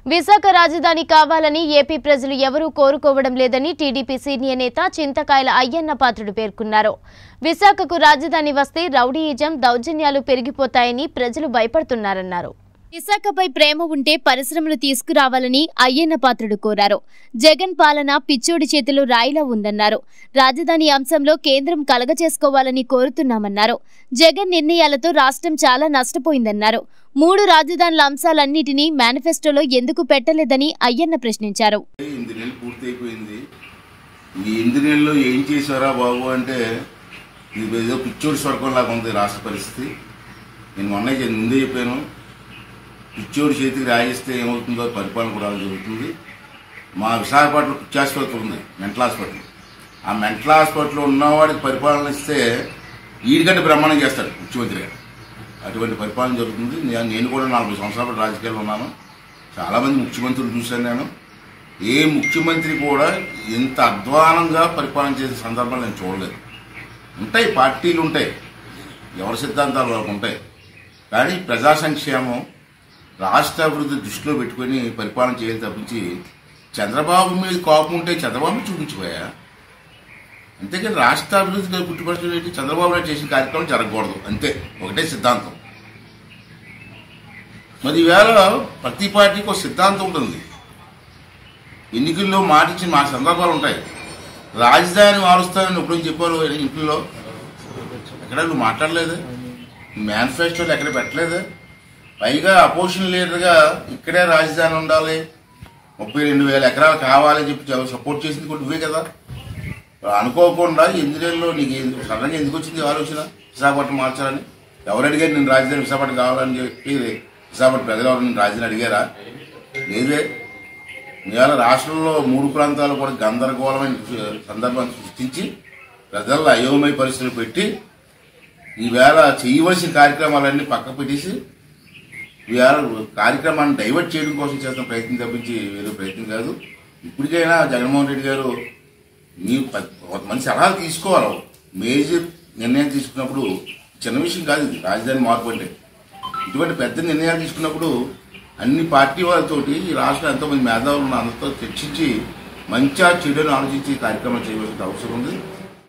విశాఖ రాజధాని కావాలని ఏపీ ప్రజలు ఎవరూ కోరుకోవడం లేదని టీడీపీ సీనియర్ నేత చింతకాయల అయ్యన్న పాత్రుడు పేర్కొన్నారు విశాఖకు రాజధాని వస్తే రౌడీయిజం దౌర్జన్యాలు పెరిగిపోతాయని ప్రజలు భయపడుతున్నారన్నారు విశాఖపై ప్రేమ ఉంటే పరిశ్రమలు తీసుకురావాలని అయ్యన్న పాత్రుడు కోరారు జగన్ పాలన పిచ్చోడి చేతిలో రాయిలా ఉందన్నారు రాజధాని అంశంలో కేంద్రం కలగచేసుకోవాలని కోరుతున్నామన్నారు జగన్ నిర్ణయాలతో రాష్ట్రం చాలా నష్టపోయిందన్నారు మూడు రాజధానుల అంశాలన్నిటినీ మేనిఫెస్టోలో ఎందుకు పెట్టలేదని అయ్యన్న ప్రశ్నించారు ఎనిమిది నెలలు పూర్తి అయిపోయింది ఈ ఎనిమిది నెలల్లో ఏం చేశారా బాబు అంటే ఇది ఏదో పిచ్చోడి స్వర్గం లాగా ఉంది రాష్ట్ర పరిస్థితి నేను మొన్న చె- ముందే చెప్పాను పిచ్చోడి చేతికి రాయిస్తే ఏమవుతుందో పరిపాలన కూడా అలా జరుగుతుంది మా విశాఖపట్నం పిచ్చి ఆసుపత్రి ఉంది మెంటల్ హాస్పిటల్ ఆ మెంటల్ హాస్పిటల్లో ఉన్నవాడికి పరిపాలన ఇస్తే వీడికంటే బ్రహ్మాండం చేస్తాడు ముఖ్యమంత్రి గారు అటువంటి పరిపాలన జరుగుతుంది నేను నేను కూడా నలభై సంవత్సరాల పాటు రాజకీయాల్లో ఉన్నాను చాలామంది ముఖ్యమంత్రులు చూశాను నేను ఏ ముఖ్యమంత్రి కూడా ఇంత అధ్వానంగా పరిపాలన చేసే సందర్భాలు నేను చూడలేదు ఉంటాయి పార్టీలు ఉంటాయి ఎవరి సిద్ధాంతాలు వాళ్ళకు ఉంటాయి కానీ ప్రజా సంక్షేమం రాష్ట్ర అభివృద్ధి దృష్టిలో పెట్టుకొని పరిపాలన చేయాలి తప్పించి చంద్రబాబు మీద కోపం ఉంటే చంద్రబాబు చూపించిపోయా అంతేకాని రాష్ట్ర అభివృద్ధి పుట్టుపరచడం ఏంటి చంద్రబాబు నాయుడు చేసిన కార్యక్రమం జరగకూడదు అంతే ఒకటే సిద్ధాంతం మరి ఈవేళ ప్రతి పార్టీకి ఒక సిద్ధాంతం ఉంటుంది ఎన్నికల్లో మాట ఇచ్చిన మా సందర్భాలు ఉంటాయి రాజధాని మారుస్తానని ఎప్పుడూ చెప్పారు ఇంట్లో ఎక్కడ నువ్వు మాట్లాడలేదు మేనిఫెస్టోలు ఎక్కడ పెట్టలేదు పైగా అపోజిషన్ లీడర్గా ఇక్కడే రాజధాని ఉండాలి ముప్పై రెండు వేల ఎకరాలు కావాలని చెప్పి సపోర్ట్ చేసింది కూడా నువ్వే కదా అనుకోకుండా ఎన్నికల్లో నీకు ఎందుకు- సడన్గా ఎందుకు వచ్చింది ఆలోచన విశాఖపట్నం మార్చాలని ఎవరు అడిగారు నేను రాజధాని విశాఖపట్నం కావాలని చెప్పి విశాఖపట్నం ప్రజలు ఎవరు నేను రాజధాని అడిగారా లేదే ఇవాళ రాష్ట్రంలో మూడు ప్రాంతాలు కూడా గందరగోళమైన సందర్భాన్ని సృష్టించి ప్రజల్లో అయోమయ పరిస్థితులు పెట్టి ఈవేళ చేయవలసిన కార్యక్రమాలన్నీ పక్కకు పెట్టేసి ఈవేళ కార్యక్రమాన్ని డైవర్ట్ చేయడం కోసం చేస్తున్న ప్రయత్నం తప్పించి వేరే ప్రయత్నం కాదు ఇప్పటికైనా జగన్మోహన్ రెడ్డి గారు మీ ప- ఒక మంచి సలహాలు తీసుకోవాలి మేజర్ నిర్ణయం తీసుకున్నప్పుడు చిన్న విషయం కాదు ఇది రాజధాని మార్పు అంటే ఇటువంటి పెద్ద నిర్ణయాలు తీసుకున్నప్పుడు అన్ని పార్టీ వాళ్ళతోటి ఈ రాష్ట్రం ఎంతో మంది మేధావులు ఉన్న అందరితో చర్చించి మంచిగా చెడుని ఆలోచించి కార్యక్రమం చేయవలసిన అవసరం ఉంది